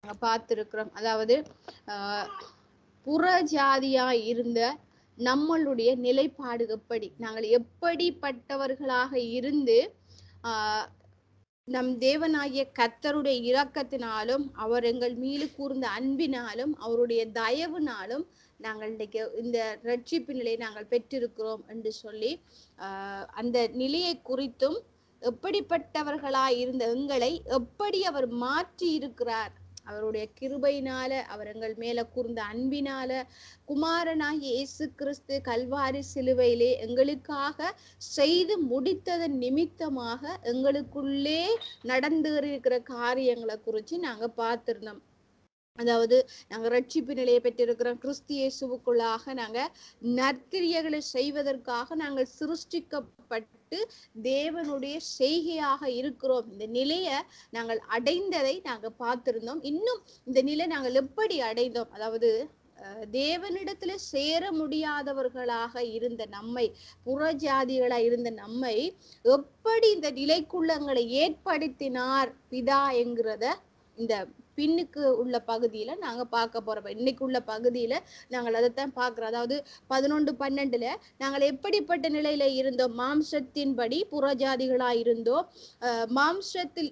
நாங்க பார்த்திருக்கிறோம் அதாவது ஆஹ் புற ஜாதியா இருந்த நம்மளுடைய நிலைப்பாடு எப்படி நாங்கள் எப்படிப்பட்டவர்களாக இருந்து ஆஹ் நம் தேவனாகிய கர்த்தருடைய இரக்கத்தினாலும் அவர் எங்கள் மீது கூர்ந்த அன்பினாலும் அவருடைய தயவுனாலும் நாங்கள் இன்றைக்கு இந்த ரட்சிப்பு நிலையை நாங்கள் பெற்றிருக்கிறோம் என்று சொல்லி ஆஹ் அந்த நிலையை குறித்தும் எப்படிப்பட்டவர்களாய் இருந்த எங்களை எப்படி அவர் மாற்றி இருக்கிறார் அவருடைய கிருபையினால அவர் எங்கள் மேல கூர்ந்த அன்பினால குமாரனாகிய இயேசு கிறிஸ்து கல்வாரி சிலுவையிலே எங்களுக்காக செய்து முடித்ததன் நிமித்தமாக எங்களுக்குள்ளே நடந்து இருக்கிற காரியங்களை குறித்து நாங்க பார்த்திருந்தோம் அதாவது நாங்க ரட்சிப்பு நிலையை பெற்றிருக்கிறோம் கிறிஸ்து இயேசுவுக்குள்ளாக நாங்க நற்கிரியைகளை செய்வதற்காக நாங்கள் சிருஷ்டிக்கப்பட்டு தேவனுடைய செய்கையாக இருக்கிறோம் இந்த நிலைய நாங்கள் அடைந்ததை நாங்க பார்த்திருந்தோம் இன்னும் இந்த நிலை நாங்கள் எப்படி அடைந்தோம் அதாவது அஹ், தேவனிடத்துல சேர முடியாதவர்களாக இருந்த நம்மை புறஜாதிகளா இருந்த நம்மை எப்படி இந்த நிலைக்குள்ள எங்களை ஏற்படுத்தினார் பிதா என்கிறத இந்த பின்னுக்கு உள்ள பகுதியில நாங்க பார்க்க போறோம் இன்னைக்கு உள்ள பகுதியில நாங்கள் அதைத்தான் பார்க்கிறோம் அதாவது பதினொன்று பன்னெண்டுல நாங்கள் எப்படிப்பட்ட நிலையில இருந்தோம் மாம்சத்தின்படி புறஜாதிகளா இருந்தோம் அஹ் மாம்சத்தில்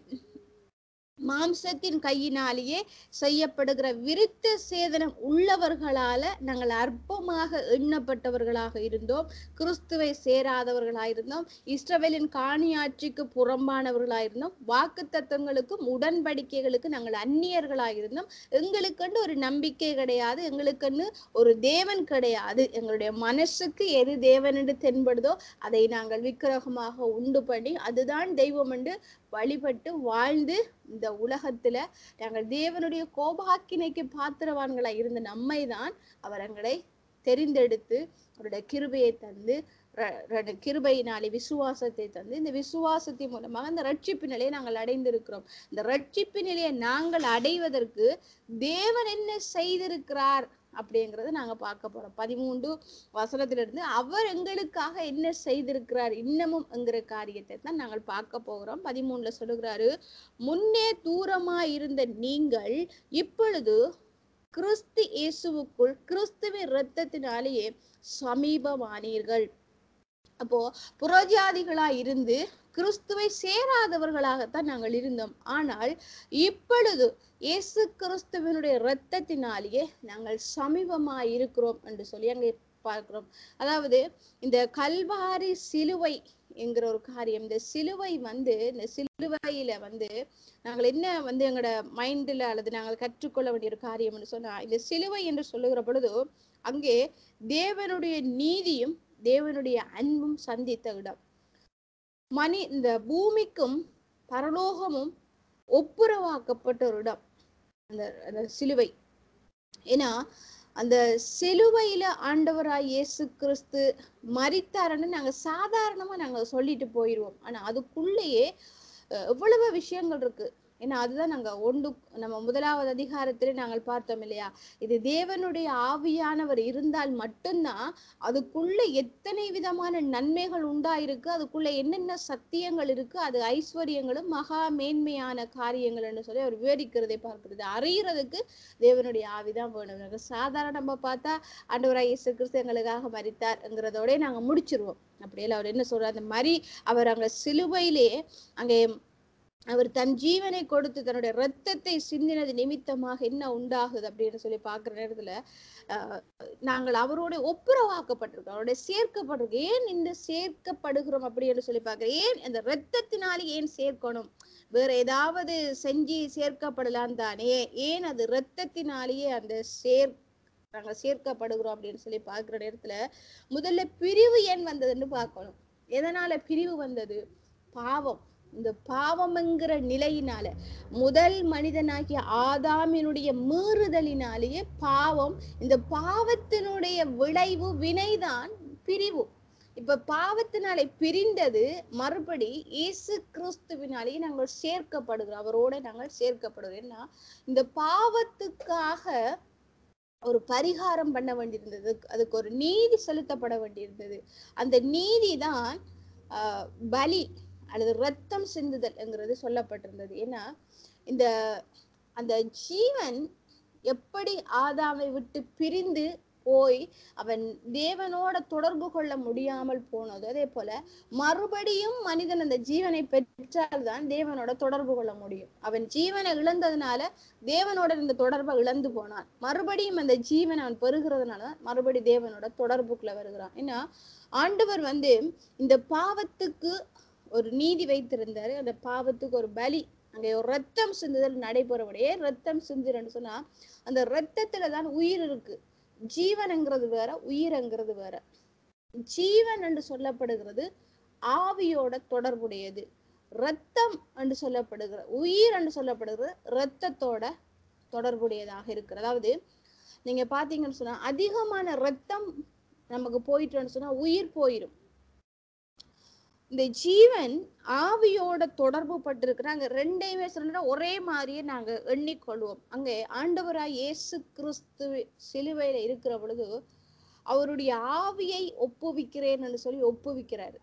மாம்சத்தின் கையினாலேயே செய்யப்படுகிற விருத்த சேதனம் உள்ளவர்களால நாங்கள் அற்பமாக எண்ணப்பட்டவர்களாக இருந்தோம் கிறிஸ்துவை சேராதவர்களாக இருந்தோம் இஸ்ரவேலின் காணியாட்சிக்கு புறம்பானவர்களாக இருந்தோம் வாக்கு தத்துவங்களுக்கும் உடன்படிக்கைகளுக்கு நாங்கள் அந்நியர்களாக இருந்தோம் எங்களுக்குன்னு ஒரு நம்பிக்கை கிடையாது எங்களுக்குன்னு ஒரு தேவன் கிடையாது எங்களுடைய மனசுக்கு எது தேவன் என்று தென்படுதோ அதை நாங்கள் விக்கிரகமாக உண்டு பண்ணி அதுதான் தெய்வம் என்று வழிபட்டு வாழ்ந்து இந்த உலகத்துல நாங்கள் தேவனுடைய கோபாக்கினைக்கு பாத்திரவான்களா இருந்த நம்மை தான் அவர் எங்களை தெரிந்தெடுத்து அவருடைய கிருபையை தந்து ர- ர- கிருபையினாலே விசுவாசத்தை தந்து இந்த விசுவாசத்தின் மூலமாக இந்த ரட்சிப்பு நிலையை நாங்கள் அடைந்திருக்கிறோம் இந்த ரட்சிப்பு நிலையை நாங்கள் அடைவதற்கு தேவன் என்ன செய்திருக்கிறார் அப்படிங்கறத நாங்க பார்க்க போறோம் பதிமூன்று வசனத்திலிருந்து அவர் எங்களுக்காக என்ன செய்திருக்கிறார் இன்னமும் என்கிற காரியத்தை தான் நாங்கள் பார்க்க போகிறோம் பதிமூணுல சொல்லுகிறாரு முன்னே தூரமா இருந்த நீங்கள் இப்பொழுது கிறிஸ்து இயேசுவுக்குள் கிறிஸ்துவின் இரத்தத்தினாலேயே சமீபமானீர்கள் அப்போ புறஜாதிகளா இருந்து கிறிஸ்துவை சேராதவர்களாகத்தான் நாங்கள் இருந்தோம் ஆனால் இப்பொழுது இயேசு கிறிஸ்துவனுடைய இரத்தத்தினாலேயே நாங்கள் சமீபமா இருக்கிறோம் என்று சொல்லி அங்கே பார்க்கிறோம் அதாவது இந்த கல்வாரி சிலுவை என்கிற ஒரு காரியம் இந்த சிலுவை வந்து இந்த சிலுவையில வந்து நாங்கள் என்ன வந்து எங்களோட மைண்ட்ல அல்லது நாங்கள் கற்றுக்கொள்ள வேண்டிய ஒரு காரியம்னு சொன்னா இந்த சிலுவை என்று சொல்லுகிற பொழுது அங்கே தேவனுடைய நீதியும் தேவனுடைய அன்பும் சந்தித்த இடம் மணி இந்த பூமிக்கும் பரலோகமும் ஒப்புரவாக்கப்பட்ட ஒரு இடம் அந்த அந்த சிலுவை ஏன்னா அந்த சிலுவையில ஆண்டவராய் இயேசு கிறிஸ்து மரித்தாருன்னு நாங்க சாதாரணமா நாங்க சொல்லிட்டு போயிடுவோம் ஆனா அதுக்குள்ளேயே அஹ், எவ்வளவு விஷயங்கள் இருக்கு ஏன்னா அதுதான் நாங்க ஒன்று நம்ம முதலாவது அதிகாரத்திலே நாங்கள் பார்த்தோம் இல்லையா இது தேவனுடைய ஆவியானவர் இருந்தால் மட்டும்தான் அதுக்குள்ள எத்தனை விதமான நன்மைகள் உண்டாயிருக்கு அதுக்குள்ள என்னென்ன சத்தியங்கள் இருக்கு அது ஐஸ்வர்யங்களும் மகா மேன்மையான காரியங்கள்னு சொல்லி அவர் விவரிக்கிறதை பார்க்கிறது அறியறதுக்கு தேவனுடைய ஆவிதான் வேணும் எனக்கு சாதாரணமா பார்த்தா ஆண்டவராய் இயேசு கிறிஸ்து எங்களுக்காக மரித்தார்ங்கிறதோட நாங்க முடிச்சிருவோம் அப்படியே அவர் என்ன சொல்றாரு அந்த மரி அவர் அங்க சிலுவையிலே அங்கே அவர் தன் ஜீவனை கொடுத்து தன்னுடைய ரத்தத்தை சிந்தினது நிமித்தமாக என்ன உண்டாகுது அப்படின்னு சொல்லி பார்க்குற நேரத்துல ஆஹ் நாங்கள் அவரோட ஒப்புரவாக்கப்பட்டிருக்கோம் அவருடைய சேர்க்கப்பட்டிருக்கோம் ஏன் இந்த சேர்க்கப்படுகிறோம் அப்படின்னு சொல்லி பார்க்கிறேன் ஏன் அந்த ரத்தத்தினால ஏன் சேர்க்கணும் வேற ஏதாவது செஞ்சு சேர்க்கப்படலாம் தானே ஏன் அது ரத்தத்தினாலேயே அந்த சேர் நாங்க சேர்க்கப்படுகிறோம் அப்படின்னு சொல்லி பார்க்கிற நேரத்துல முதல்ல பிரிவு ஏன் வந்ததுன்னு பார்க்கணும் எதனால பிரிவு வந்தது பாவம் இந்த பாவம்ங்கிற நிலையினால முதல் மனிதனாகிய ஆதாமினுடைய மீறுதலினாலேயே பாவம் இந்த பாவத்தினுடைய விளைவு வினைதான் பிரிவு இப்ப பாவத்தினாலே பிரிந்தது மறுபடி இயேசு கிறிஸ்துவினாலேயே நாங்கள் சேர்க்கப்படுகிறோம் அவரோட நாங்கள் சேர்க்கப்படுகிறோம் ஏன்னா இந்த பாவத்துக்காக ஒரு பரிகாரம் பண்ண வேண்டியிருந்தது அதுக்கு ஒரு நீதி செலுத்தப்பட வேண்டியிருந்தது அந்த நீதி தான் ஆஹ் பலி அல்லது ரத்தம் சிந்துதல் என்கிறது சொல்லப்பட்டிருந்தது ஏன்னா இந்த அந்த ஜீவன் எப்படி ஆதாமை விட்டு பிரிந்து போய் அவன் தேவனோட தொடர்பு கொள்ள முடியாமல் போனது அதே போல மறுபடியும் மனிதன் அந்த ஜீவனை பெற்றால்தான் தேவனோட தொடர்பு கொள்ள முடியும் அவன் ஜீவனை இழந்ததுனால தேவனோட இந்த தொடர்பை இழந்து போனான் மறுபடியும் அந்த ஜீவனை அவன் பெறுகிறதுனாலதான் மறுபடி தேவனோட தொடர்புக்குள்ள வருகிறான் ஏன்னா ஆண்டவர் வந்து இந்த பாவத்துக்கு ஒரு நீதி வைத்திருந்தாரு அந்த பாவத்துக்கு ஒரு பலி அங்கே ஒரு ரத்தம் சிந்துதல் நடைபெறவுடைய ரத்தம் சிந்துன்னு சொன்னா அந்த ரத்தத்துல தான் உயிர் இருக்கு ஜீவன்ங்கிறது வேற உயிர்ங்கிறது வேற ஜீவன் என்று சொல்லப்படுகிறது ஆவியோட தொடர்புடையது ரத்தம் என்று சொல்லப்படுகிற உயிர் என்று சொல்லப்படுகிறது ரத்தத்தோட தொடர்புடையதாக இருக்கு அதாவது நீங்க பாத்தீங்கன்னு சொன்னா அதிகமான ரத்தம் நமக்கு போயிட்டோன்னு சொன்னா உயிர் போயிடும் இந்த ஜீவன் ஆவியோட தொடர்பு பட்டிருக்கிற அங்க ரெண்டையுமே சொல்ற ஒரே மாதிரியே நாங்க எண்ணிக்கொள்வோம் அங்க ஆண்டவராய் இயேசு கிறிஸ்து சிலுவையில இருக்கிற பொழுது அவருடைய ஆவியை ஒப்புவிக்கிறேன்னு சொல்லி ஒப்புவிக்கிறாரு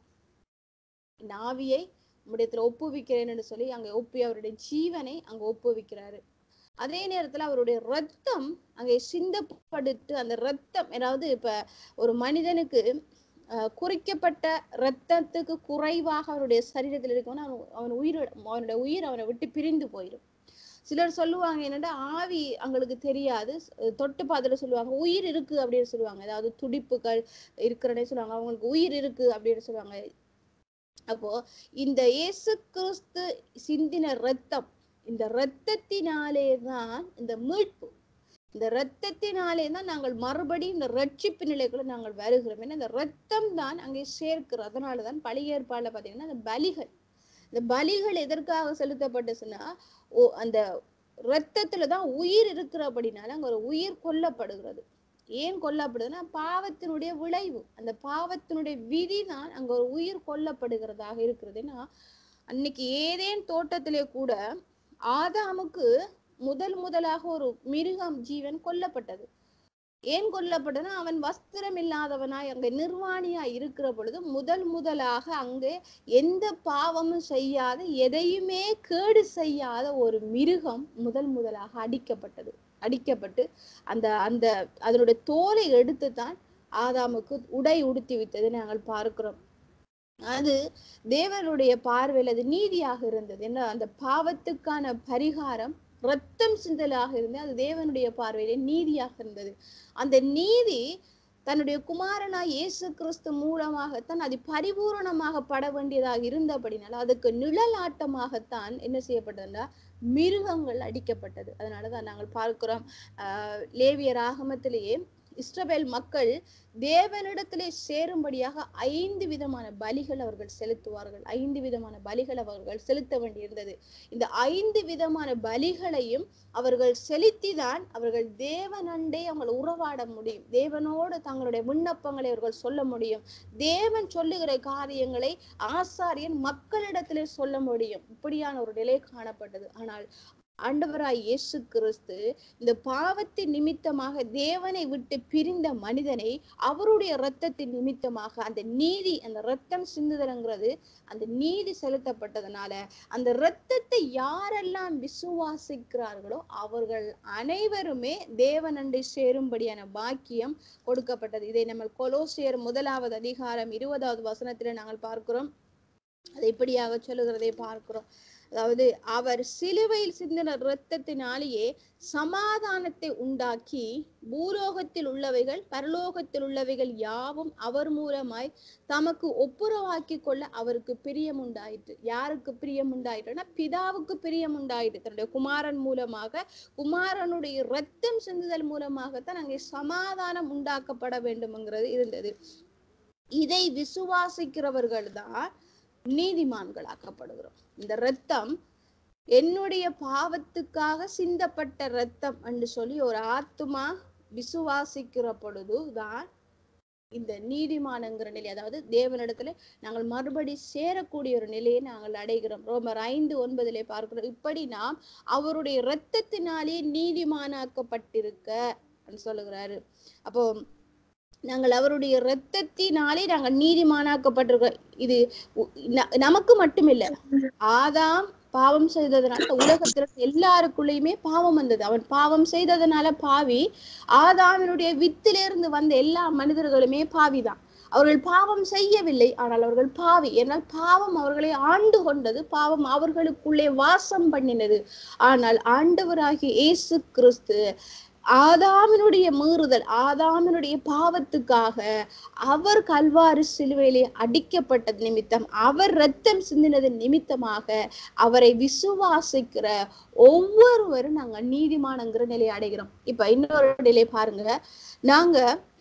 இந்த ஆவியை உம்முடையத்துல ஒப்புவிக்கிறேன்னு சொல்லி அங்க ஒப்பி அவருடைய ஜீவனை அங்க ஒப்புவிக்கிறாரு அதே நேரத்துல அவருடைய ரத்தம் அங்கே சிந்தப்படுத்து அந்த ரத்தம் அதாவது இப்ப ஒரு மனிதனுக்கு அஹ், குறிக்கப்பட்ட ரத்தத்துக்கு குறைவாக அவருடைய சரீரத்தில் இருக்கவன அவன் அவன் உயிர் அவனுடைய உயிர் அவனை விட்டு பிரிந்து போயிடும் சிலர் சொல்லுவாங்க என்னடா ஆவி அவங்களுக்கு தெரியாது ஸ்- தொட்டு பார்த்துட்டு சொல்லுவாங்க உயிர் இருக்கு அப்படின்னு சொல்லுவாங்க அதாவது துடிப்புகள் இருக்கிறனே சொல்லுவாங்க அவங்களுக்கு உயிர் இருக்கு அப்படின்னு சொல்லுவாங்க அப்போ இந்த இயேசு கிறிஸ்து சிந்தின ரத்தம் இந்த ரத்தத்தினாலே தான் இந்த மீட்பு இந்த ரத்தத்தினாலே தான் நாங்கள் மறுபடியும் இந்த ரட்சிப்பு நிலைக்குள்ள நாங்கள் வருகிறோம் ஏன்னா இந்த ரத்தம் தான் அங்கே சேர்க்கிறோம் அதனால தான் பழைய ஏற்பாடுல பாத்தீங்கன்னா அந்த பலிகள் இந்த பலிகள் எதற்காக செலுத்தப்பட்டுச்சுன்னா ஓ அந்த ரத்தத்துல தான் உயிர் இருக்கிறபடினால அங்க ஒரு உயிர் கொல்லப்படுகிறது ஏன் கொல்லப்படுதுன்னா பாவத்தினுடைய விளைவு அந்த பாவத்தினுடைய விதி தான் அங்க ஒரு உயிர் கொல்லப்படுகிறதாக இருக்கிறது ஏன்னா அன்னைக்கு ஏதேன் தோட்டத்திலே கூட ஆதாமுக்கு முதல் முதலாக ஒரு மிருகம் ஜீவன் கொல்லப்பட்டது ஏன் கொல்லப்பட்டதுன்னா அவன் வஸ்திரம் இல்லாதவனாய் அங்க நிர்வாணியாய் இருக்கிற பொழுது முதல் முதலாக அங்கே எந்த பாவமும் செய்யாத எதையுமே கேடு செய்யாத ஒரு மிருகம் முதல் முதலாக அடிக்கப்பட்டது அடிக்கப்பட்டு அந்த அந்த அதனுடைய தோலை எடுத்து தான் ஆதாமுக்கு உடை உடுத்தி விட்டது நாங்கள் பார்க்கிறோம் அது தேவனுடைய பார்வையில் அது நீதியாக இருந்தது என்ன அந்த பாவத்துக்கான பரிகாரம் ரத்தம் சிந்தலாக இருந்து அது தேவனுடைய பார்வையிலே நீதியாக இருந்தது அந்த நீதி தன்னுடைய குமாரனாய் இயேசு கிறிஸ்து மூலமாகத்தான் அது பரிபூரணமாக பட வேண்டியதாக இருந்தபடினால அதுக்கு நிழலாட்டமாகத்தான் என்ன செய்யப்பட்டதுன்னா மிருகங்கள் அடிக்கப்பட்டது அதனாலதான் நாங்கள் பார்க்கிறோம் ஆஹ் லேவியர் ஆகமத்திலேயே இஸ்ரவேல் மக்கள் தேவனிடத்திலே சேரும்படியாக ஐந்து விதமான பலிகள் அவர்கள் செலுத்துவார்கள் ஐந்து விதமான பலிகள் அவர்கள் செலுத்த வேண்டியிருந்தது இந்த ஐந்து விதமான பலிகளையும் அவர்கள் செலுத்திதான் அவர்கள் தேவனண்டே அவங்கள் உறவாட முடியும் தேவனோடு தங்களுடைய விண்ணப்பங்களை அவர்கள் சொல்ல முடியும் தேவன் சொல்லுகிற காரியங்களை ஆசாரியன் மக்களிடத்திலே சொல்ல முடியும் இப்படியான ஒரு நிலை காணப்பட்டது ஆனால் ஆண்டவராய் இயேசு கிறிஸ்து இந்த பாவத்தின் நிமித்தமாக தேவனை விட்டு பிரிந்த மனிதனை அவருடைய இரத்தத்தின் நிமித்தமாக அந்த நீதி அந்த ரத்தம் சிந்துதல்ங்கிறது அந்த நீதி செலுத்தப்பட்டதுனால அந்த இரத்தத்தை யாரெல்லாம் விசுவாசிக்கிறார்களோ அவர்கள் அனைவருமே தேவனண்டை சேரும்படியான பாக்கியம் கொடுக்கப்பட்டது இதை நம்ம கொலோசியர் முதலாவது அதிகாரம் இருபதாவது வசனத்தில நாங்கள் பார்க்கிறோம் அது இப்படியாக சொல்லுகிறதை பார்க்கிறோம் அதாவது அவர் சிலுவையில் சிந்தின இரத்தத்தினாலேயே சமாதானத்தை உண்டாக்கி பூலோகத்தில் உள்ளவைகள் பரலோகத்தில் உள்ளவைகள் யாவும் அவர் மூலமாய் தமக்கு ஒப்புரவாக்கி கொள்ள அவருக்கு பிரியம் உண்டாயிற்று யாருக்கு பிரியம் உண்டாயிற்றுன்னா பிதாவுக்கு பிரியம் உண்டாயிற்று தன்னுடைய குமாரன் மூலமாக குமாரனுடைய இரத்தம் சிந்துதல் மூலமாகத்தான் அங்கே சமாதானம் உண்டாக்கப்பட வேண்டும்ங்கிறது இருந்தது இதை விசுவாசிக்கிறவர்கள் தான் நீதிமான்களாக்கப்படுகிறோம் இந்த இரத்தம் என்னுடைய பாவத்துக்காக சிந்தப்பட்ட இரத்தம் என்று சொல்லி ஒரு ஆத்துமா விசுவாசிக்கிற பொழுதுதான் இந்த நீதிமானங்கிற நிலை அதாவது தேவனிடத்துல நாங்கள் மறுபடி சேரக்கூடிய ஒரு நிலையை நாங்கள் அடைகிறோம் ரோமர் ஐந்து ஒன்பதிலே பார்க்கிறோம் இப்படி நாம் அவருடைய இரத்தத்தினாலே நீதிமானாக்கப்பட்டிருக்க சொல்லுகிறாரு அப்போ நாங்கள் அவருடைய இரத்தத்தினாலே நாங்கள் நீதிமானாக்கப்பட்டிருக்கோம் இது உ- ந- நமக்கு மட்டுமில்ல ஆதாம் பாவம் செய்ததுனால இந்த உலகத்துல இருக்க எல்லாருக்குள்ளயுமே பாவம் வந்தது அவன் பாவம் செய்ததுனால பாவி ஆதாமினுடைய வித்திலிருந்து வந்த எல்லா மனிதர்களுமே பாவிதான் அவர்கள் பாவம் செய்யவில்லை ஆனால் அவர்கள் பாவி ஏனால் பாவம் அவர்களை ஆண்டு கொண்டது பாவம் அவர்களுக்குள்ளே வாசம் பண்ணினது ஆனால் ஆண்டவராகிய இயேசு கிறிஸ்து ஆதாமினுடைய மீறுதல் ஆதாமினுடைய பாவத்துக்காக அவர் கல்வாரி சிலுவையிலே அடிக்கப்பட்டது நிமித்தம் அவர் ரத்தம் சிந்தினது நிமித்தமாக அவரை விசுவாசிக்கிற ஒவ்வொருவரும் நாங்க நீதிமானங்கிற நிலையை அடைகிறோம் இப்ப இன்னொரு நிலை பாருங்க நாங்க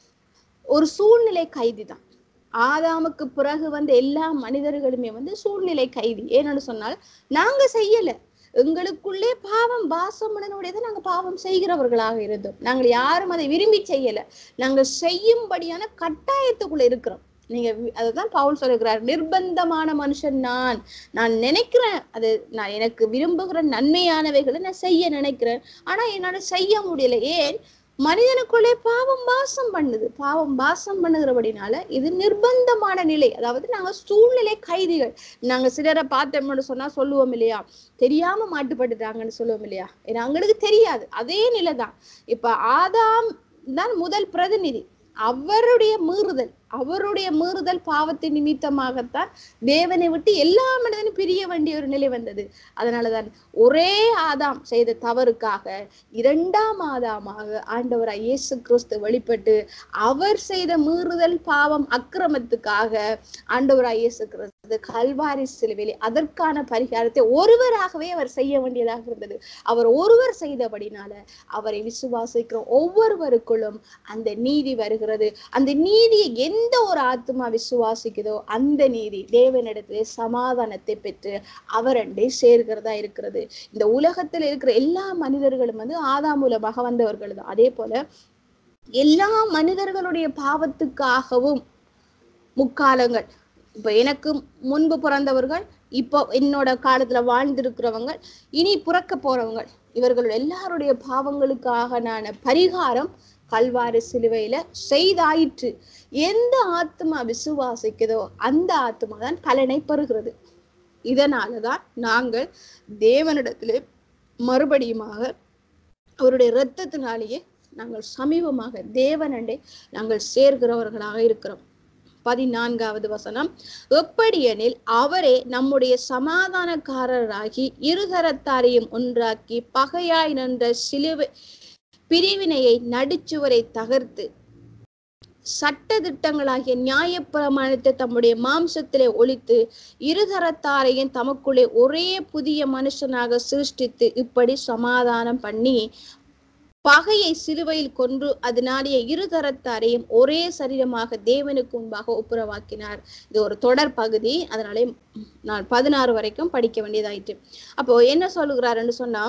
ஒரு சூழ்நிலை கைதி தான் ஆதாமுக்கு பிறகு வந்த எல்லா மனிதர்களுமே வந்து சூழ்நிலை கைதி ஏன்னு சொன்னால் நாங்க செய்யல எங்களுக்குள்ளே பாவம் வாசமனனுடையதை நாங்க பாவம் செய்கிறவர்களாக இருந்தோம் நாங்கள் யாரும் அதை விரும்பி செய்யல நாங்க செய்யும்படியான கட்டாயத்துக்குள்ள இருக்கிறோம் நீங்க வி- அதுதான் பவுல் சொல்லுகிறார் நிர்பந்தமான மனுஷன் நான் நான் நினைக்கிறேன் அது நான் எனக்கு விரும்புகிற நன்மையானவைகளை நான் செய்ய நினைக்கிறேன் ஆனா என்னால செய்ய முடியல ஏன் மனிதனுக்குள்ளே பாவம் வாசம் பண்ணுது பாவம் வாசம் பண்ணுகிறபடினால இது நிர்பந்தமான நிலை அதாவது நாங்க சூழ்நிலை கைதிகள் நாங்க சிலரை பார்த்தோம்னு சொன்னா சொல்லுவோம் இல்லையா தெரியாம மாட்டுப்பட்டுட்டாங்கன்னு சொல்லுவோம் இல்லையா ஏன்னா அவங்களுக்கு தெரியாது அதே நிலைதான் இப்ப ஆதாம் தான் முதல் பிரதிநிதி அவருடைய மீறுதல் அவருடைய மீறுதல் பாவத்தின் நிமித்தமாகத்தான் தேவனை விட்டு எல்லா மனிதனும் பிரிய வேண்டிய ஒரு நிலை வந்தது அதனாலதான் ஒரே ஆதாம் செய்த தவறுக்காக இரண்டாம் ஆதாமாக ஆண்டவராய் இயேசு கிறிஸ்து வெளிப்பட்டு அவர் செய்த மீறுதல் பாவம் அக்கிரமத்துக்காக ஆண்டவராய் இயேசு கிறிஸ்து கல்வாரி சிலுவையிலே அதற்கான பரிகாரத்தை ஒருவராகவே அவர் செய்ய வேண்டியதாக இருந்தது அவர் ஒருவர் செய்தபடினால அவரை விசுவாசிக்கிற ஒவ்வொருவருக்குள்ளும் அந்த நீதி வருகிறது அந்த நீதியை எந்த ஒரு ஆத்மா விசுவாசிக்குதோ அந்த நீதி தேவனிடத்திலே சமாதானத்தை பெற்று அவரண்டை சேர்கிறதா இருக்கிறது இந்த உலகத்தில் இருக்கிற எல்லா மனிதர்களும் வந்து ஆதாம் மூலமாக வந்தவர்கள் தான் அதே போல எல்லா மனிதர்களுடைய பாவத்துக்காகவும் முக்காலங்கள் இப்ப எனக்கு முன்பு பிறந்தவர்கள் இப்போ என்னோட காலத்துல வாழ்ந்திருக்கிறவங்க இனி பிறக்க போறவங்க இவர்கள் எல்லாருடைய பாவங்களுக்காக நான் பரிகாரம் கல்வாரி சிலுவையில செய்தாயிற்று எந்த ஆத்மா விசுவாசிக்குதோ அந்த ஆத்மா தான் பலனை பெறுகிறது இதனாலதான் நாங்கள் தேவனிடத்திலே மறுபடியுமாக அவருடைய இரத்தத்தினாலேயே நாங்கள் சமீபமாக தேவனண்டை நாங்கள் சேர்கிறவர்களாக இருக்கிறோம் பதினான்காவது வசனம் எப்படியெனில் அவரே நம்முடைய சமாதானக்காரராகி இருதரத்தாரையும் ஒன்றாக்கி பகையாய் நின்ற சிலுவை பிரிவினையை நடுச்சுவரை தகர்த்து சட்ட திட்டங்களாகிய நியாயப்பிரமாணத்தை தம்முடைய மாம்சத்திலே ஒழித்து இருதரத்தாரையும் தமக்குள்ளே ஒரே புதிய மனுஷனாக சிருஷ்டித்து இப்படி சமாதானம் பண்ணி பகையை சிலுவையில் கொன்று அதனாலேயே இருதரத்தாரையும் ஒரே சரீரமாக தேவனுக்கு முன்பாக ஒப்புரவாக்கினார் இது ஒரு தொடர் பகுதி அதனாலே நான் பதினாறு வரைக்கும் படிக்க வேண்டியதாயிற்று அப்போ என்ன சொல்லுகிறாருன்னு சொன்னா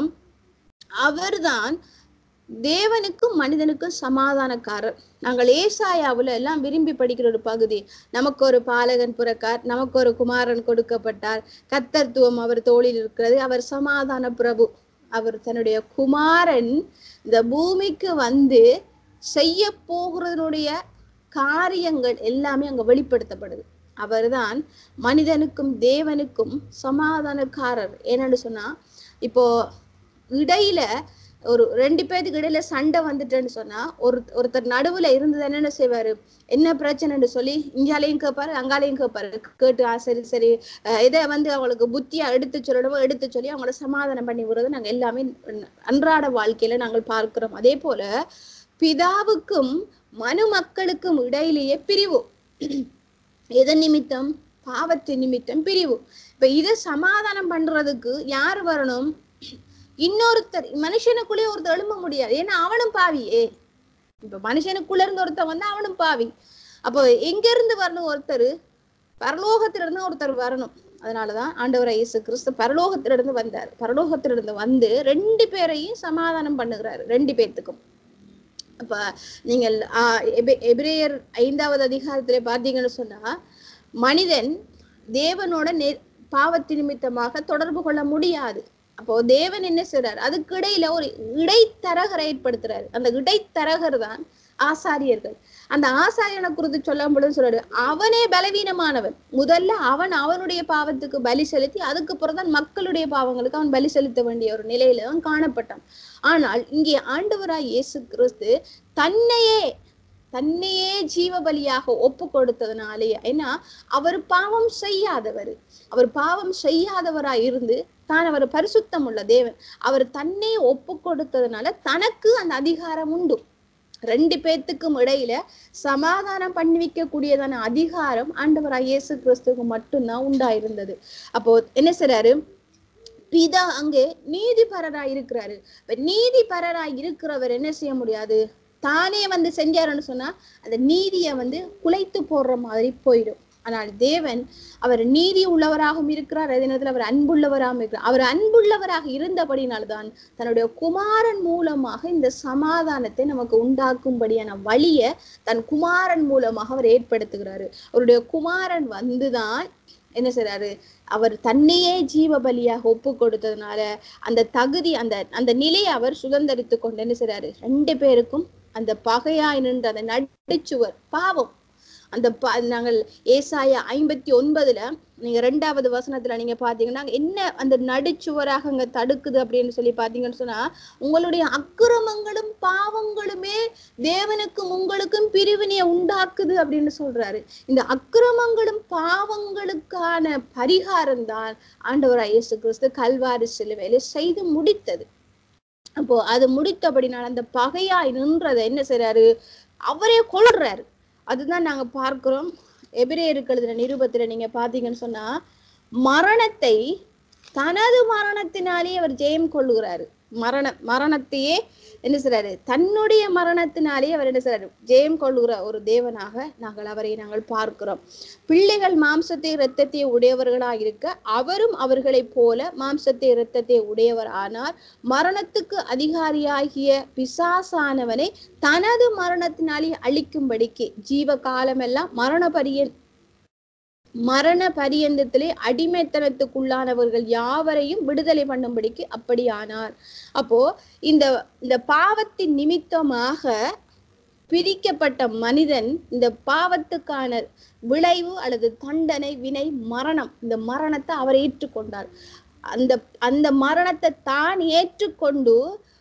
அவர்தான் தேவனுக்கும் மனிதனுக்கும் சமாதானக்காரர் நாங்கள் ஏசாயாவுல எல்லாம் விரும்பி படிக்கிற ஒரு பகுதி நமக்கு ஒரு பாலகன் புறக்கார் நமக்கு ஒரு குமாரன் கொடுக்கப்பட்டார் கத்தர்த்துவம் அவர் தோளில் இருக்கிறது அவர் சமாதான பிரபு அவர் தன்னுடைய குமாரன் இந்த பூமிக்கு வந்து செய்ய போகிறதனுடைய காரியங்கள் எல்லாமே அங்க வெளிப்படுத்தப்படுது அவர்தான் மனிதனுக்கும் தேவனுக்கும் சமாதானக்காரர் என்னன்னு சொன்னா இப்போ இடையில ஒரு ரெண்டு பேத்துக்கு இடையில சண்டை வந்துட்டேன்னு சொன்னா ஒரு ஒருத்தர் நடுவுல இருந்து என்னென்ன செய்வாரு என்ன பிரச்சனைன்னு சொல்லி இங்காலையும் கேட்பாரு அங்காலையும் கேட்பாரு கேட்டு ஆ சரி சரி அஹ் இதை வந்து அவங்களுக்கு புத்தியா எடுத்து சொல்லணுமோ எடுத்து சொல்லி அவங்கள சமாதானம் பண்ணி விடுறது நாங்க எல்லாமே அன்றாட வாழ்க்கையில நாங்கள் பார்க்கிறோம் அதே போல பிதாவுக்கும் மனு மக்களுக்கும் இடையிலேயே பிரிவு எதன் நிமித்தம் பாவத்தின் நிமித்தம் பிரிவு இப்ப இதை சமாதானம் பண்றதுக்கு யார் வரணும் இன்னொருத்தர் மனுஷனுக்குள்ளே ஒருத்தர் எழும்ப முடியாது ஏன்னா அவனும் பாவியே இப்ப மனுஷனுக்குள்ள இருந்து ஒருத்தர் வந்து அவனும் பாவி அப்போ எங்க இருந்து வரணும் ஒருத்தர் பரலோகத்திலிருந்து ஒருத்தர் வரணும் அதனாலதான் ஆண்டவர் இயேசு கிறிஸ்து பரலோகத்திலிருந்து வந்தார் பரலோகத்திலிருந்து வந்து ரெண்டு பேரையும் சமாதானம் பண்ணுகிறாரு ரெண்டு பேர்த்துக்கும் அப்ப நீங்கள் ஆஹ் எபே- எபிரேயர் ஐந்தாவது அதிகாரத்திலே பார்த்தீங்கன்னு சொன்னா மனிதன் தேவனோட நெ பாவத்தின் நிமித்தமாக தொடர்பு கொள்ள முடியாது அப்போ தேவன் என்ன செய்றார் அதுக்கு இடையில ஒரு இடைத்தரகரை ஏற்படுத்துறாரு அந்த இடைத்தரகர் தான் ஆசாரியர்கள் அந்த ஆசாரியனை குறித்து சொல்லும் பொழுது சொல்றாரு அவனே பலவீனமானவன் முதல்ல அவன் அவனுடைய பாவத்துக்கு பலி செலுத்தி அதுக்கு பிறகுதான் மக்களுடைய பாவங்களுக்கு அவன் பலி செலுத்த வேண்டிய ஒரு நிலையில அவன் காணப்பட்டான் ஆனால் இங்கே ஆண்டவராய் இயேசு கிறிஸ்து தன்னையே தன்னையே ஜீவ பலியாக ஒப்பு கொடுத்ததுனாலேயே ஏன்னா அவர் பாவம் செய்யாதவர் அவர் பாவம் செய்யாதவராய் இருந்து தான் அவர் பரிசுத்தம் உள்ள தேவன் அவர் தன்னை ஒப்பு கொடுத்ததுனால தனக்கு அந்த அதிகாரம் உண்டு ரெண்டு பேர்த்துக்கும் இடையில சமாதானம் பண்ணி வைக்க கூடியதான அதிகாரம் ஆண்டவராய் இயேசு கிறிஸ்துக்கு மட்டும்தான் உண்டாயிருந்தது அப்போ என்ன செய்றாரு பிதா அங்கே நீதிபரராய் இருக்கிறாரு இப்ப நீதிபரராய் இருக்கிறவர் என்ன செய்ய முடியாது தானே வந்து செஞ்சாருன்னு சொன்னா அந்த நீதியை வந்து குலைத்து போடுற மாதிரி போயிடும் ஆனால் தேவன் அவர் நீதி உள்ளவராகவும் இருக்கிறார் அதே நேரத்தில் அவர் அன்புள்ளவராகவும் இருக்கிறார் அவர் அன்புள்ளவராக இருந்தபடினால்தான் தன்னுடைய குமாரன் மூலமாக இந்த சமாதானத்தை நமக்கு உண்டாக்கும்படியான வழியை தன் குமாரன் மூலமாக அவர் ஏற்படுத்துகிறாரு அவருடைய குமாரன் வந்துதான் என்ன செய்றாரு அவர் தன்னையே ஜீவ பலியாக ஒப்பு கொடுத்ததுனால அந்த தகுதி அந்த அந்த நிலையை அவர் சுதந்திரித்து கொண்டு என்ன செய்றாரு ரெண்டு பேருக்கும் அந்த பகையாய் நின்ற அந்த நடுச்சுவர் பாவம் அந்த ப நாங்கள் ஏசாயா ஐம்பத்தி ஒன்பதுல நீங்க ரெண்டாவது வசனத்துல நீங்க பாத்தீங்கன்னா என்ன அந்த நடுச்சுவராக அங்க தடுக்குது அப்படின்னு சொல்லி பாத்தீங்கன்னு சொன்னா உங்களுடைய அக்கிரமங்களும் பாவங்களுமே தேவனுக்கும் உங்களுக்கும் பிரிவினையை உண்டாக்குது அப்படின்னு சொல்றாரு இந்த அக்கிரமங்களும் பாவங்களுக்கான பரிகாரம் தான் ஆண்டவராய் இயேசு கிறிஸ்து கல்வாரி சிலுவையில செய்து முடித்தது அப்போ அது முடித்தபடினால் அந்த பகையாய் நின்றதை என்ன செய்றாரு அவரே கொள்றாரு அதுதான் நாங்க பார்க்கிறோம் எபிரேயருக்கு எழுதின நிருபத்துல நீங்க பாத்தீங்கன்னு சொன்னா மரணத்தை தனது மரணத்தினாலே அவர் ஜெயம் கொள்ளுகிறாரு மரண மரணத்தையே என்ன செய்றாரு தன்னுடைய மரணத்தினாலே அவர் என்ன செய்றாரு ஜெயம் கொள்ளுகிற ஒரு தேவனாக நாங்கள் அவரை நாங்கள் பார்க்கிறோம் பிள்ளைகள் மாம்சத்தை இரத்தத்தை உடையவர்களாக இருக்க அவரும் அவர்களைப் போல மாம்சத்தை இரத்தத்தை உடையவர் ஆனார் மரணத்துக்கு அதிகாரியாகிய பிசாசானவனை தனது மரணத்தினாலே அழிக்கும்படிக்கு ஜீவ காலமெல்லாம் மரண பரியன் மரண பரியந்தத்திலே அடிமைத்தனத்துக்குள்ளானவர்கள் யாவரையும் விடுதலை பண்ணும்படிக்கு அப்படியானார் அப்போ இந்த இந்த பாவத்தின் நிமித்தமாக பிரிக்கப்பட்ட மனிதன் இந்த பாவத்துக்கான விளைவு அல்லது தண்டனை வினை மரணம் இந்த மரணத்தை அவர் ஏற்றுக்கொண்டார் அந்த அந்த மரணத்தை தான் ஏற்றுக்கொண்டு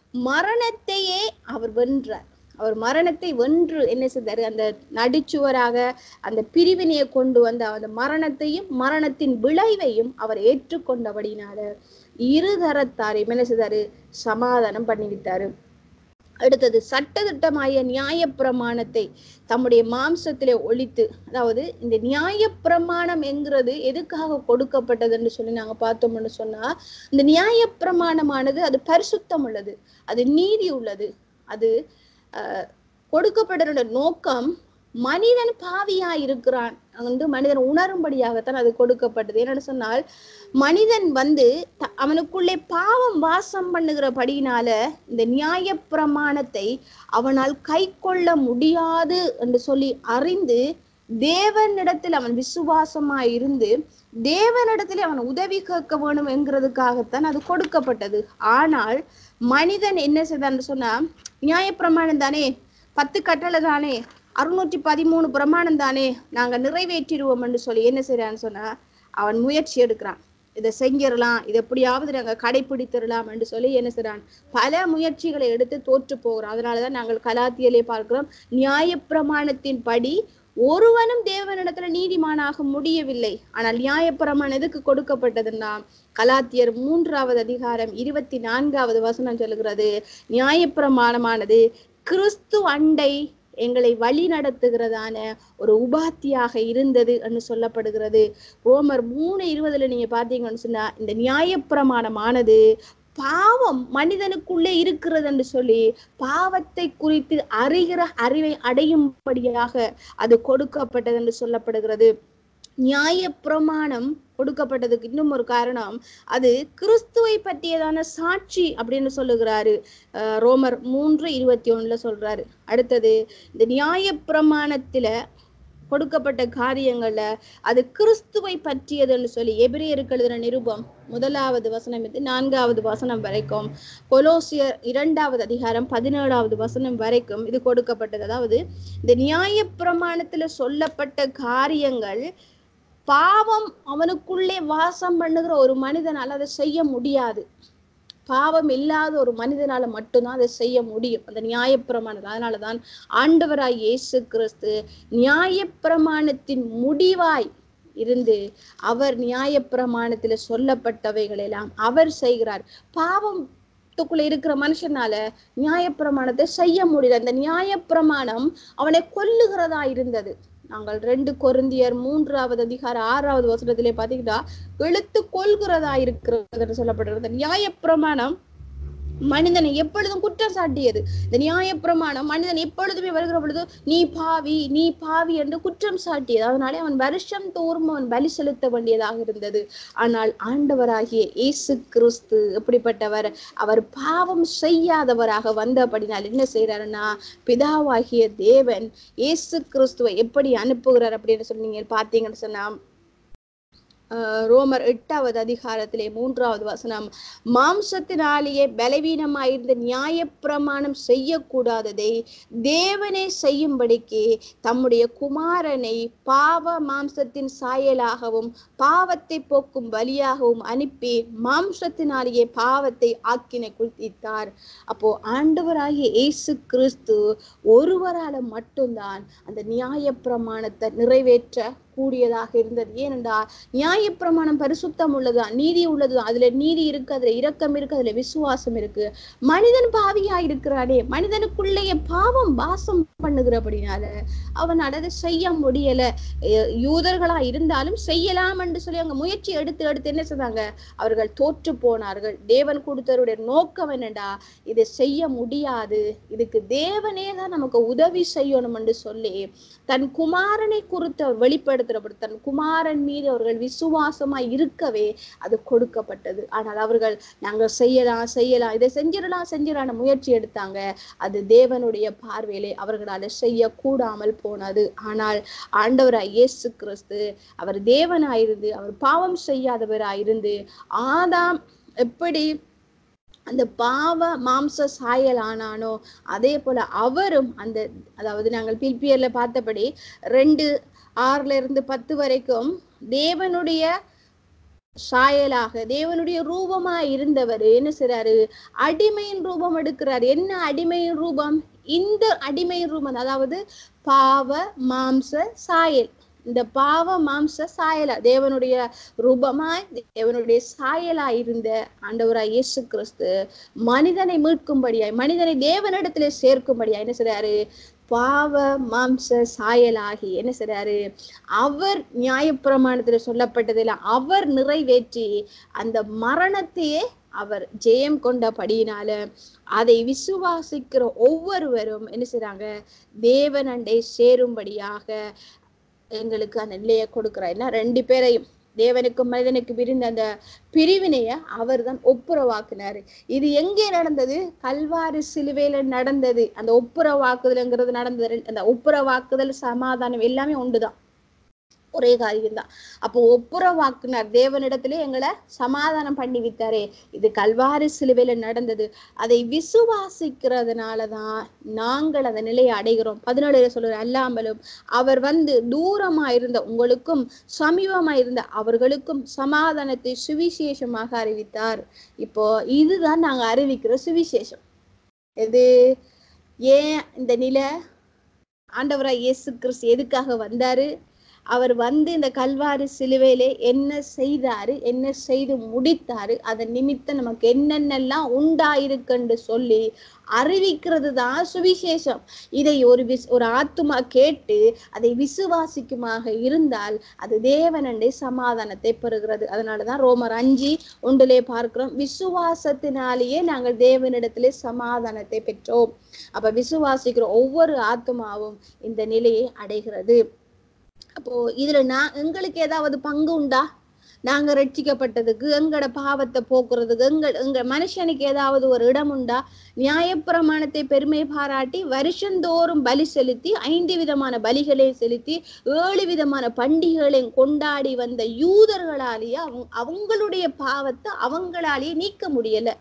மரணத்தையே அவர் வென்றார் அவர் மரணத்தை வென்று என்ன செய்தாரு அந்த நடிச்சுவராக அந்த பிரிவினையை கொண்டு வந்த அந்த மரணத்தையும் மரணத்தின் விளைவையும் அவர் ஏற்றுக்கொண்டபடினால இருதரத்தாரையும் என்ன செய்தாரு சமாதானம் பண்ணிவிட்டாரு அடுத்தது சட்டதிட்டமாய நியாயப்பிரமாணத்தை தம்முடைய மாம்சத்திலே ஒழித்து அதாவது இந்த நியாயப்பிரமாணம் என்கிறது எதுக்காக கொடுக்கப்பட்டதுன்னு சொல்லி நாங்க பார்த்தோம்னு சொன்னா இந்த நியாயப்பிரமாணமானது அது பரிசுத்தம் உள்ளது அது நீதி உள்ளது அது அஹ், கொடுக்கப்படுற நோக்கம் மனிதன் பாவியா இருக்கிறான் வந்து மனிதன் உணரும்படியாகத்தான் அது கொடுக்கப்பட்டது என்னன்னு சொன்னால் மனிதன் வந்து த- அவனுக்குள்ளே பாவம் வாசம் பண்ணுகிறபடியினால இந்த நியாய பிரமாணத்தை அவனால் கை கொள்ள முடியாது என்று சொல்லி அறிந்து தேவனிடத்தில் அவன் விசுவாசமாய் இருந்து தேவனிடத்தில் அவன் உதவி கேட்க வேணும் என்கிறதுக்காகத்தான் அது கொடுக்கப்பட்டது ஆனால் மனிதன் என்ன செய்தான்னு சொன்னா நியாயப்பிரமாணம் தானே பத்து கட்டளை தானே அறுநூற்றி பதிமூணு பிரமாணம் தானே நாங்க நிறைவேற்றிடுவோம் என்று சொல்லி என்ன செய்யறான்னு சொன்னா அவன் முயற்சி எடுக்கிறான் இதை செஞ்சிடலாம் இது எப்படியாவது நாங்க கடைபிடித்திடலாம் என்று சொல்லி என்ன செய்றான் பல முயற்சிகளை எடுத்து தோற்று போகிறோம் அதனாலதான் நாங்கள் கலாத்தியலே பார்க்கிறோம் நியாயப்பிரமாணத்தின் படி ஒருவனும் தேவனிடத்துல நீதிமானாக முடியவில்லை ஆனால் நியாயப்பிரமாணம் எதுக்கு கொடுக்கப்பட்டதுன்னா கலாத்தியர் மூன்றாவது அதிகாரம் இருபத்தி நான்காவது வசனம் சொல்லுகிறது நியாயப்பிரமாணமானது கிறிஸ்து அண்டை எங்களை வழி நடத்துகிறதான ஒரு உபாத்தியாக இருந்தது என்று சொல்லப்படுகிறது ரோமர் மூணு இருபதுல நீங்க பாத்தீங்கன்னு சொன்னா இந்த நியாயப்பிரமாணமானது பாவம் மனிதனுக்குள்ளே இருக்கிறது என்று சொல்லி பாவத்தை குறித்து அறிகிற அறிவை அடையும்படியாக அது கொடுக்கப்பட்டது என்று சொல்லப்படுகிறது நியாய பிரமாணம் கொடுக்கப்பட்டதுக்கு இன்னும் ஒரு காரணம் அது கிறிஸ்துவை பற்றியதான சாட்சி அப்படின்னு சொல்லுகிறாரு அஹ் ரோமர் மூன்று இருபத்தி ஒண்ணுல சொல்றாரு அடுத்தது இந்த நியாய பிரமாணத்துல கொடுக்கப்பட்ட காரியங்கள்ல அது கிறிஸ்துவை பற்றியதுன்னு சொல்லி எபிரேயருக்கு எழுதுற நிருபம் முதலாவது வசனம் இது நான்காவது வசனம் வரைக்கும் கொலோசியர் இரண்டாவது அதிகாரம் பதினேழாவது வசனம் வரைக்கும் இது கொடுக்கப்பட்டது அதாவது இந்த நியாய பிரமாணத்துல சொல்லப்பட்ட காரியங்கள் பாவம் அவனுக்குள்ளே வாசம் பண்ணுகிற ஒரு மனிதனால் அதை செய்ய முடியாது பாவம் இல்லாத ஒரு மனிதனால மட்டும்தான் அதை செய்ய முடியும் அந்த நியாயப்பிரமாணம் அதனாலதான் ஆண்டவராய் இயேசு கிறிஸ்து நியாயப்பிரமாணத்தின் முடிவாய் இருந்து அவர் நியாயப்பிரமாணத்துல சொல்லப்பட்டவைகள் எல்லாம் அவர் செய்கிறார் பாவம் த்துக்குள்ள இருக்கிற மனுஷனால நியாயப்பிரமாணத்தை செய்ய முடியல அந்த நியாயப்பிரமாணம் அவனை கொல்லுகிறதா இருந்தது நாங்கள் ரெண்டு கொருந்தியர் மூன்றாவது அதிகாரம் ஆறாவது வசனத்திலே பாத்தீங்கன்னா இழுத்து கொள்கிறதா இருக்கிறது சொல்லப்படுறது நியாயப்பிரமாணம் மனிதனை எப்பொழுதும் குற்றம் சாட்டியது இந்த நியாயப்பிரமாணம் மனிதன் எப்பொழுதுமே வருகிற பொழுது நீ பாவி நீ பாவி என்று குற்றம் சாட்டியது அதனாலே அவன் வருஷம் தோறும் அவன் பலி செலுத்த வேண்டியதாக இருந்தது ஆனால் ஆண்டவராகிய இயேசு கிறிஸ்து எப்படிப்பட்டவர் அவர் பாவம் செய்யாதவராக வந்தபடினால் என்ன செய்யறாருன்னா பிதாவாகிய தேவன் இயேசு கிறிஸ்துவை எப்படி அனுப்புகிறார் அப்படின்னு சொல்லி நீங்க பாத்தீங்கன்னு சொன்னா ஆஹ் ரோமர் எட்டாவது அதிகாரத்திலே மூன்றாவது வசனம் மாம்சத்தினாலேயே பலவீனமாயிருந்த நியாயப்பிரமாணம் செய்யக்கூடாததை தேவனே செய்யும்படிக்கு தம்முடைய குமாரனை பாவ மாம்சத்தின் சாயலாகவும் பாவத்தை போக்கும் பலியாகவும் அனுப்பி மாம்சத்தினாலேயே பாவத்தை ஆக்கினைக்குள் தீர்த்தார் அப்போ ஆண்டவராகிய இயேசு கிறிஸ்து ஒருவரால மட்டும்தான் அந்த நியாயப்பிரமாணத்தை நிறைவேற்ற கூடியதாக இருந்தது ஏனென்றால் நியாயப்பிரமாணம் பரிசுத்தம் உள்ளதுதான் நீதி உள்ளதுதான் அதுல நீதி இருக்கு அதுல இரக்கம் இருக்கு அதுல விசுவாசம் இருக்கு மனிதன் பாவியா இருக்கிறானே மனிதனுக்குள்ளேயே பாவம் வாசம் பண்ணுகிறபடினால அவனால் அதை செய்ய முடியல அஹ் யூதர்களா இருந்தாலும் செய்யலாம் என்று சொல்லி அவங்க முயற்சி எடுத்து எடுத்து என்ன செய்தாங்க அவர்கள் தோற்று போனார்கள் தேவன் கொடுத்தவருடைய நோக்கம் என்னடா இதை செய்ய முடியாது இதுக்கு தேவனே தான் நமக்கு உதவி செய்யணும் என்று சொல்லி தன் குமாரனை குறித்து அவர் வெளிப்படுத்துறப்படி தன் குமாரன் மீது அவர்கள் விசுவாசமாய் இருக்கவே அது கொடுக்கப்பட்டது ஆனால் அவர்கள் நாங்கள் செய்யலாம் செய்யலாம் இதை செஞ்சிடலாம் செஞ்சிடலாம் முயற்சி எடுத்தாங்க அது தேவனுடைய பார்வையிலே அவர்களால் செய்யக்கூடாமல் போனது ஆனால் ஆண்டவராய் இயேசு கிறிஸ்து அவர் தேவனாயிருந்து அவர் பாவம் செய்யாதவராயிருந்து ஆதாம் எப்படி அந்த பாவ மாம்ச சாயல் ஆனானோ அதே போல அவரும் அந்த அதாவது நாங்கள் பில்பியர்ல பார்த்தபடி ரெண்டு ஆறுல இருந்து பத்து வரைக்கும் தேவனுடைய சாயலாக தேவனுடைய ரூபமா இருந்தவர் என்ன செய்றாரு அடிமையின் ரூபம் எடுக்கிறார் என்ன அடிமையின் ரூபம் இந்த அடிமையின் ரூபம் அதாவது பாவ மாம்ச சாயல் இந்த பாவ மாம்ச சாயலா தேவனுடைய ரூபமாய் தேவனுடைய சாயலா இருந்த ஆண்டவராய் இயேசு கிறிஸ்து மனிதனை மீட்கும்படியாய் மனிதனை தேவனிடத்திலே சேர்க்கும்படியாய் என்ன செய்றாரு பாவ மாம்ச சாயலாகி என்ன செய்றாரு அவர் நியாயப்பிரமாணத்துல சொல்லப்பட்டதில் அவர் நிறைவேற்றி அந்த மரணத்தையே அவர் ஜெயம் கொண்டபடியினால அதை விசுவாசிக்கிற ஒவ்வொருவரும் என்ன செய்றாங்க தேவனண்டை சேரும்படியாக எங்களுக்கு அந்த நிலையை கொடுக்கிறார் ஏன்னா ரெண்டு பேரையும் தேவனுக்கும் மனிதனுக்கு பிரிந்த அந்த பிரிவினைய அவர் தான் ஒப்புரவாக்குனாரு இது எங்கே நடந்தது கல்வாரி சிலுவையில நடந்தது அந்த ஒப்புரவாக்குதல்ங்கிறது நடந்தது அந்த ஒப்புரவாக்குதல் சமாதானம் எல்லாமே ஒன்றுதான் ஒரே காரியம்தான் அப்போ ஒப்புரவாக்குனார் தேவனிடத்திலே எங்களை சமாதானம் பண்ணி வித்தாரே இது கல்வாரி சிலுவையில நடந்தது அதை விசுவாசிக்கிறதுனாலதான் நாங்கள் அந்த நிலையை அடைகிறோம் பதினேழு சொல்ற அல்லாமலும் அவர் வந்து தூரமா இருந்த உங்களுக்கும் சமீபமா இருந்த அவர்களுக்கும் சமாதானத்தை சுவிசேஷமாக அறிவித்தார் இப்போ இதுதான் நாங்க அறிவிக்கிற சுவிசேஷம் எது ஏன் இந்த நிலை ஆண்டவராய் இயேசு கிறிஸ்து எதுக்காக வந்தாரு அவர் வந்து இந்த கல்வாரி சிலுவையிலே என்ன செய்தாரு என்ன செய்து முடித்தாரு அதன் நிமித்தம் நமக்கு என்னென்னலாம் உண்டாயிருக்குன்னு சொல்லி அறிவிக்கிறது தான் சுவிசேஷம் இதை ஒரு விஸ் ஒரு ஆத்துமா கேட்டு அதை விசுவாசிக்குமாக இருந்தால் அது தேவனண்டை சமாதானத்தை பெறுகிறது அதனாலதான் ரோமர் அஞ்சு ஒன்றிலே பார்க்கிறோம் விசுவாசத்தினாலேயே நாங்கள் தேவனிடத்திலே சமாதானத்தை பெற்றோம் அப்ப விசுவாசிக்கிற ஒவ்வொரு ஆத்மாவும் இந்த நிலையை அடைகிறது அப்போ இதுல நான் எங்களுக்கு ஏதாவது பங்கு உண்டா நாங்க ரட்சிக்கப்பட்டதுக்கு எங்கட பாவத்தை போக்குறதுக்கு எங்கள் எங்க மனுஷனுக்கு ஏதாவது ஒரு இடம் உண்டா நியாயப்பிரமாணத்தை பெருமை பாராட்டி வருஷந்தோறும் பலி செலுத்தி ஐந்து விதமான பலிகளை செலுத்தி ஏழு விதமான பண்டிகைகளையும் கொண்டாடி வந்த யூதர்களாலேயே அவங்க அவங்களுடைய பாவத்தை அவங்களாலேயே நீக்க முடியல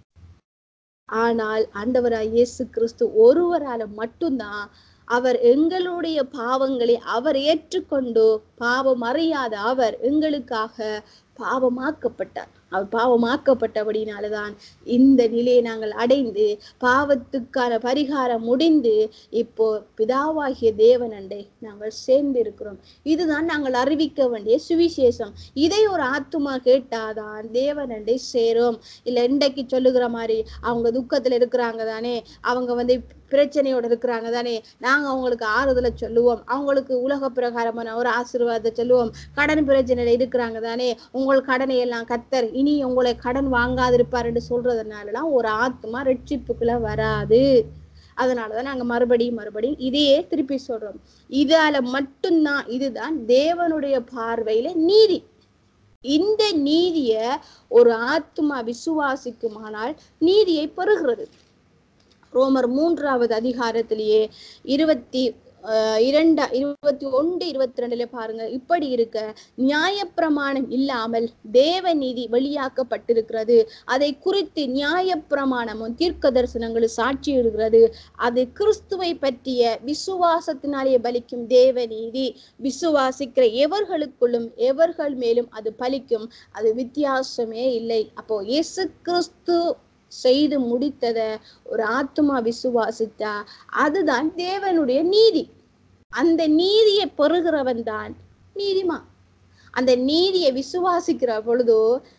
ஆனால் ஆண்டவராய் இயேசு கிறிஸ்து ஒருவரால மட்டும்தான் அவர் எங்களுடைய பாவங்களை அவர் ஏற்றுக்கொண்டு பாவம் அறியாத அவர் எங்களுக்காக பாவமாக்கப்பட்டார் அவர் பாவமாக்கப்பட்டபடினாலதான் இந்த நிலையை நாங்கள் அடைந்து பாவத்துக்கான பரிகாரம் முடிந்து இப்போ பிதாவாகிய தேவனண்டை நாங்கள் சேர்ந்து இருக்கிறோம் இதுதான் நாங்கள் அறிவிக்க வேண்டிய சுவிசேஷம் இதை ஒரு ஆத்துமா கேட்டாதான் தேவனண்டை சேரும் இல்ல இன்றைக்கு சொல்லுகிற மாதிரி அவங்க துக்கத்துல இருக்கிறாங்க தானே அவங்க வந்து பிரச்சனையோட இருக்கிறாங்க தானே நாங்க அவங்களுக்கு ஆறுதலை சொல்லுவோம் அவங்களுக்கு உலக பிரகாரமான ஒரு ஆசீர்வாதத்தை சொல்லுவோம் கடன் பிரச்சனையில இருக்கிறாங்க தானே உங்கள் கடனை எல்லாம் கத்தர் இனி உங்களை கடன் வாங்காதிருப்பாருன்னு சொல்றதுனாலலாம் ஒரு ஆத்மா ரட்சிப்புக்குள்ள வராது அதனாலதான் நாங்க மறுபடியும் மறுபடியும் இதையே திருப்பி சொல்றோம் இதால மட்டும்தான் இதுதான் தேவனுடைய பார்வையில நீதி இந்த நீதிய ஒரு ஆத்மா விசுவாசிக்குமானால் நீதியை பெறுகிறது ரோமர் மூன்றாவது அதிகாரத்திலேயே இருபத்தி அஹ் இரண்டா இருபத்தி ஒன்று இருபத்தி ரெண்டுல பாருங்க இப்படி இருக்க நியாயப்பிரமாணம் இல்லாமல் தேவ நீதி வெளியாக்கப்பட்டிருக்கிறது அதை குறித்து நியாயப்பிரமாணமும் தீர்க்க தரிசனங்களும் சாட்சியிடுகிறது அது கிறிஸ்துவை பற்றிய விசுவாசத்தினாலே பலிக்கும் தேவ நீதி விசுவாசிக்கிற எவர்களுக்குள்ளும் எவர்கள் மேலும் அது பலிக்கும் அது வித்தியாசமே இல்லை அப்போ இயேசு கிறிஸ்து செய்து முடித்தத ஒரு ஆத்மா விசுவாசித்தா அதுதான் தேவனுடைய நீதி அந்த நீதியை பெறுகிறவன் தான் நீதிமான் அந்த நீதியை விசுவாசிக்கிற பொழுதோ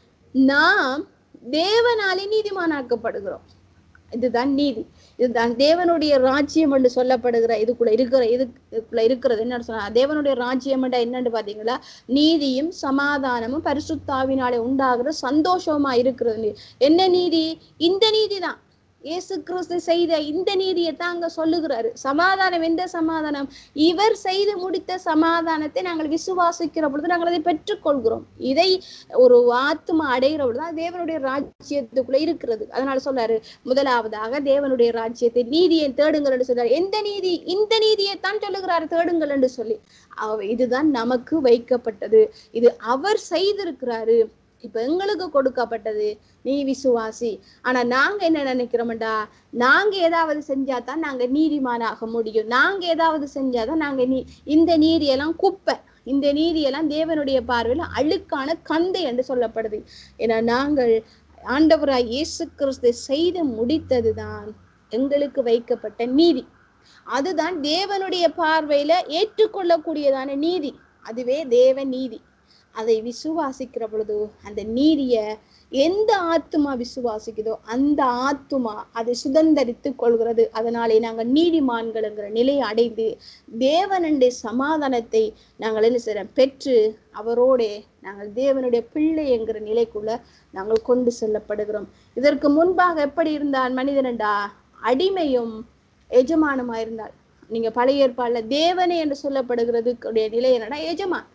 நாம் தேவனாலே நீதிமானாக்கப்படுகிறோம் இதுதான் நீதி இதுதான் தேவனுடைய ராஜ்யம் என்று சொல்லப்படுகிற இதுக்குள்ள இருக்கிற இதுக்குள்ள இருக்கிறது என்னன்னு சொன்னா தேவனுடைய ராஜ்யம் என்னன்னு பாத்தீங்களா நீதியும் சமாதானமும் பரிசுத்தாவினாலே உண்டாகிற சந்தோஷமா இருக்கிறது என்ன நீதி இந்த நீதி தான் இயேசு கிறிஸ்து செய்த இந்த நீதியை தான் அங்க சொல்லுகிறாரு சமாதானம் எந்த சமாதானம் இவர் செய்து முடித்த சமாதானத்தை நாங்கள் விசுவாசிக்கிற பொழுது நாங்கள் அதை பெற்றுக்கொள்கிறோம் இதை ஒரு ஆத்மா அடைகிற பொழுது அது தேவனுடைய ராஜ்யத்துக்குள்ள இருக்கிறது அதனால சொல்றாரு முதலாவதாக தேவனுடைய ராஜ்யத்தை நீதியை தேடுங்கள் என்று சொல்றாரு எந்த நீதி இந்த நீதியை தான் சொல்லுகிறாரு தேடுங்கள் என்று சொல்லி அவ- இதுதான் நமக்கு வைக்கப்பட்டது இது அவர் செய்திருக்கிறாரு இப்ப எங்களுக்கு கொடுக்கப்பட்டது நீ விசுவாசி ஆனா நாங்க என்ன நினைக்கிறோம்டா நாங்க ஏதாவது செஞ்சாதான் நாங்க நீதிமானாக முடியும் நாங்க ஏதாவது செஞ்சாதான் நாங்க நீ இந்த நீதியெல்லாம் குப்பை இந்த நீதியெல்லாம் தேவனுடைய பார்வையில் அழுக்கான கந்தை என்று சொல்லப்படுது ஏன்னா நாங்கள் ஆண்டவராய் இயேசு கிறிஸ்து செய்து முடித்ததுதான் எங்களுக்கு வைக்கப்பட்ட நீதி அதுதான் தேவனுடைய பார்வையில ஏற்றுக்கொள்ளக்கூடியதான நீதி அதுவே தேவ நீதி அதை விசுவாசிக்கிற பொழுது அந்த நீதிய எந்த ஆத்துமா விசுவாசிக்குதோ அந்த ஆத்துமா அதை சுதந்தரித்து கொள்கிறது அதனாலே நாங்கள் நீதிமான்கள்ங்கிற நிலையை அடைந்து தேவனுடைய சமாதானத்தை நாங்கள் என்ன செய்றோம் பெற்று அவரோடே நாங்கள் தேவனுடைய பிள்ளை என்கிற நிலைக்குள்ள நாங்கள் கொண்டு செல்லப்படுகிறோம் இதற்கு முன்பாக எப்படி இருந்தான் மனிதனண்டா அடிமையும் எஜமானுமா இருந்தாள் நீங்க பழைய ஏற்பாடுல தேவனே என்று சொல்லப்படுகிறது நிலை என்னடா எஜமான்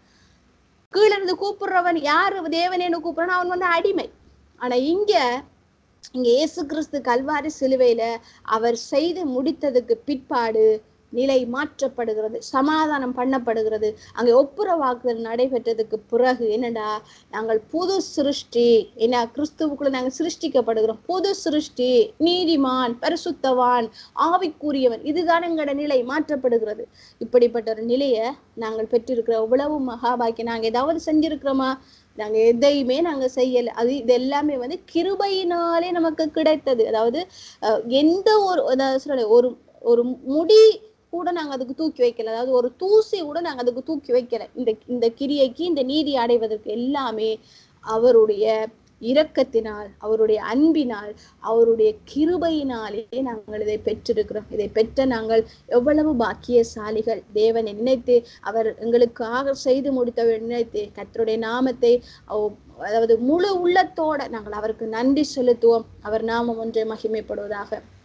கீழே இருந்து கூப்பிடுறவன் யாரு தேவனேன்னு கூப்பிடுறான் அவன் வந்து அடிமை ஆனா இங்க இங்க இயேசு கிறிஸ்து கல்வாரி சிலுவையில அவர் செய்து முடித்ததுக்கு பிற்பாடு நிலை மாற்றப்படுகிறது சமாதானம் பண்ணப்படுகிறது அங்கே ஒப்புரவாக்குதல் நடைபெற்றதுக்கு பிறகு என்னடா நாங்கள் புது சிருஷ்டி என்ன கிறிஸ்துவுக்குள்ள நாங்கள் சிருஷ்டிக்கப்படுகிறோம் புது சிருஷ்டி நீதிமான் பரிசுத்தவான் ஆவிக்குரியவன் இதுதான் எங்களோட நிலை மாற்றப்படுகிறது இப்படிப்பட்ட ஒரு நிலையை நாங்கள் பெற்றிருக்கிற எவ்வளவு மகாபாக்கியம் நாங்க ஏதாவது செஞ்சிருக்கிறோமா நாங்க எதையுமே நாங்க செய்யல அது இது எல்லாமே வந்து கிருபையினாலே நமக்கு கிடைத்தது அதாவது அஹ், எந்த ஒரு அதாவது சொல்ல ஒரு ஒரு முடி கூட நாங்க அதுக்கு தூக்கி வைக்கல அதாவது ஒரு தூசி கூட நாங்க அதுக்கு தூக்கி வைக்கல இந்த இந்த கிரியைக்கு இந்த நீதி அடைவதற்கு எல்லாமே அவருடைய இரக்கத்தினால் அவருடைய அன்பினால் அவருடைய கிருபையினாலே நாங்கள் இதை பெற்றிருக்கிறோம் இதை பெற்ற நாங்கள் எவ்வளவு பாக்கியசாலிகள் தேவனை நினைத்து அவர் எங்களுக்காக செய்து முடித்தவரை நினைத்து கர்த்தருடைய நாமத்தை அவ- அதாவது முழு உள்ளத்தோட நாங்கள் அவருக்கு நன்றி செலுத்துவோம் அவர் நாமம் ஒன்றை மகிமைப்படுவதாக